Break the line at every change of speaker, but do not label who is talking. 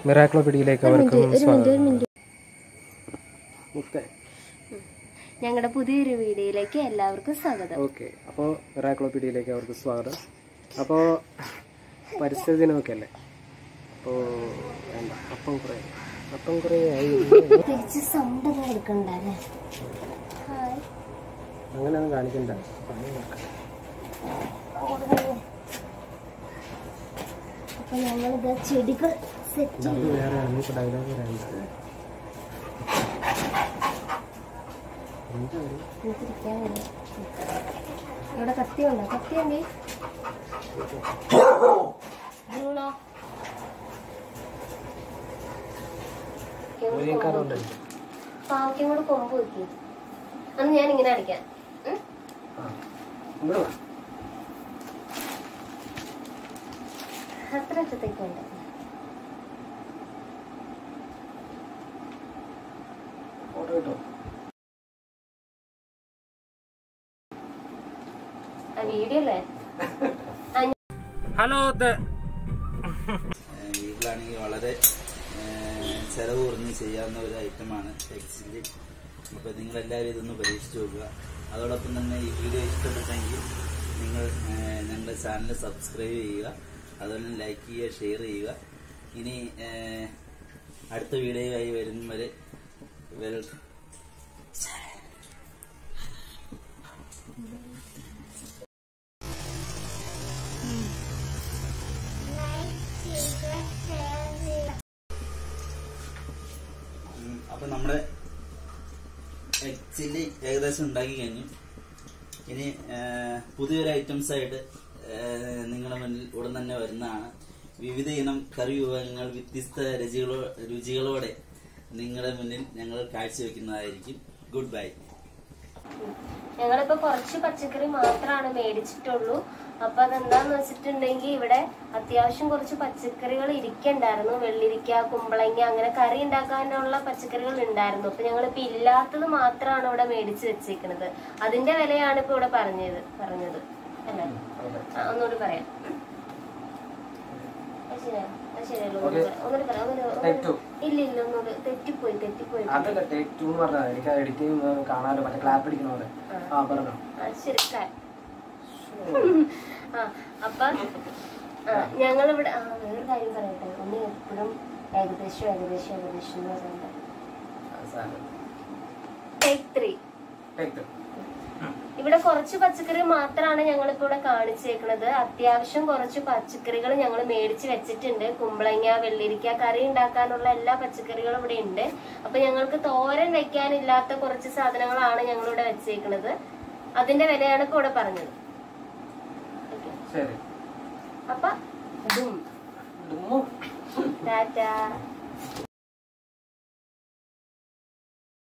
മിറാക്ലോ പിടിയിലേക്ക് അവർക്കും സ്വാഗതം മുത്തേ
ഞങ്ങളുടെ പുതിയൊരു വീഡിയോയിലേക്ക് എല്ലാവർക്കും സ്വാഗതം
ഓക്കെ അപ്പോൾ മിറാക്ലോ പിടിയിലേക്ക് അവർക്ക് സ്വാഗതം അപ്പോൾ പരിസ്ഥിതി ദിനമൊക്കെ അല്ലേ അപ്പോൾ വേണ്ട അപ്പം കുറേ അപ്പം കുറേ ആയി
തിരിച്ച് സൗണ്ട് എടുക്കണ്ടല്ലേ
അങ്ങനെയൊന്നും കാണിക്കണ്ട പണി നോക്കാം.
അപ്പൊ ഞങ്ങളിത് ചെടികൾ സെറ്റ്
ഇത് അത് വേറെ നമുക്ക് ഡയലോഗ് വേണ്ട എന്താ ഒരു
ചെയ്തിരിക്കാൻ വേണ്ടി ഇവിടെ കത്തി ഉണ്ടോ കത്തി ഉണ്ടേ ബ്രൂണോ
മുരിങ്ങക്കാരം ഉണ്ടല്ലോ
പാവയ്ക്കും കൂടെ കൊമ്പ് വെക്കി അന്ന് ഞാൻ ഇങ്ങനെ അടിക്കാം ഉം?
ആ ഇവിടെ വാ.
അത്ര അറ്റത്തേക്ക് ഉണ്ട്
ഫോട്ടോ കിട്ടോ
ആ വീഡിയോ അല്ലേ
ഹലോ
വീട്ടിലാണെങ്കിൽ വളരെ ഏഹ്, ചെലവ് കുറഞ്ഞ് ചെയ്യാവുന്ന ഒരു ഐറ്റമാണ് എക്സില് അപ്പോൾ നിങ്ങളെല്ലാവരും ഇതൊന്ന് പരീക്ഷിച്ച് നോക്കുക അതോടൊപ്പം തന്നെ ഈ വീഡിയോ ഇഷ്ടപ്പെട്ടെങ്കിൽ നിങ്ങൾ ഏഹ്, ഞങ്ങളുടെ ചാനൽ സബ്സ്ക്രൈബ് ചെയ്യുക അതുപോലെ ലൈക്ക് ചെയ്യുക ഷെയർ ചെയ്യുക ഇനി ഏഹ്, അടുത്ത വീഡിയോയായി വരും വരെ വെൽ ഉം, അപ്പൊ നമ്മുടെ എഗ് ചില്ലി ഏകദേശം ഉണ്ടാക്കി കഴിഞ്ഞു ഇനി ആ, പുതിയൊരു ഐറ്റംസ് ആയിട്ട് ആ, നിങ്ങളുടെ മുന്നിൽ ഉടൻ തന്നെ വരുന്നതാണ് വിവിധ ഇനം കറി വിഭവങ്ങൾ വ്യത്യസ്ത രുചികളോ രുചികളോടെ നിങ്ങളുടെ മുന്നിൽ ഞങ്ങൾ കാഴ്ചവെക്കുന്നതായിരിക്കും ഗുഡ് ബൈ
ഞങ്ങളിപ്പോ കുറച്ച് പച്ചക്കറി മാത്രമാണ് മേടിച്ചിട്ടുള്ളൂ അപ്പൊ അതെന്താന്ന് വെച്ചിട്ടുണ്ടെങ്കിൽ ഇവിടെ അത്യാവശ്യം കുറച്ച് പച്ചക്കറികൾ ഇരിക്കണ്ടായിരുന്നു വെള്ളിരിക്ക കുമ്പളങ്ങ അങ്ങനെ കറി ഉണ്ടാക്കാനുള്ള പച്ചക്കറികൾ ഉണ്ടായിരുന്നു അപ്പൊ ഞങ്ങളിപ്പോ ഇല്ലാത്തത് മാത്രമാണ് ഇവിടെ മേടിച്ച് വെച്ചേക്കുന്നത് അതിന്റെ വിലയാണ് ഇപ്പൊ ഇവിടെ പറഞ്ഞത് പറഞ്ഞത് അല്ലേ ആ, ഒന്നുകൂടി പറയാം അത് ശരിയാ അത് ശരിയല്ലോ ഒന്നുകൂടി പറയാം. ഒന്നുകൂടി പറയാം ഒന്നുകൂടി-
Take two.
ഇല്ല ഇല്ല ഒന്നുകൂടി തെറ്റിപ്പോയി തെറ്റിപ്പോയി
അതല്ല ടേക്ക് ടു എന്ന് പറഞ്ഞാൽ എനിക്ക് എഡിറ്റിംഗ് കാണാനോ മറ്റേ ക്ലാപ്പ് അടിക്കണ പോലെ ആ പറഞ്ഞോ
ആ, ശരി ക്ലാ- ആ അപ്പൊ ആ, ഞങ്ങളിവിടെ ആ വേറൊരു കാര്യം പറയട്ടെ ഒന്ന് എപ്പോഴും ഏകദേശം ഏകദേശം ഏകദേശം എന്ന് പറയുന്നത് ടേക്ക് ത്രീ
ടേക്ക് ടു
ഇവിടെ കുറച്ച് പച്ചക്കറി മാത്രമാണ് ഞങ്ങളിപ്പോ ഇവിടെ കാണിച്ചേക്കുന്നത് അത്യാവശ്യം കുറച്ച് പച്ചക്കറികൾ ഞങ്ങൾ മേടിച്ച് വെച്ചിട്ടുണ്ട് കുമ്പളങ്ങ വെള്ളരിക്ക കറി ഉണ്ടാക്കാനുള്ള എല്ലാ പച്ചക്കറികളും ഇവിടെ ഉണ്ട് അപ്പൊ ഞങ്ങൾക്ക് തോരൻ വെക്കാനില്ലാത്ത കുറച്ച് സാധനങ്ങളാണ് ഞങ്ങൾ ഇവിടെ വെച്ചേക്കുന്നത് അതിന്റെ വിലയാണ് ഇപ്പൊ ഇവിടെ പറഞ്ഞത് ഓക്കെ
ശരി
അപ്പൊ ഇതും
ഡുമ്മു.
ടാറ്റ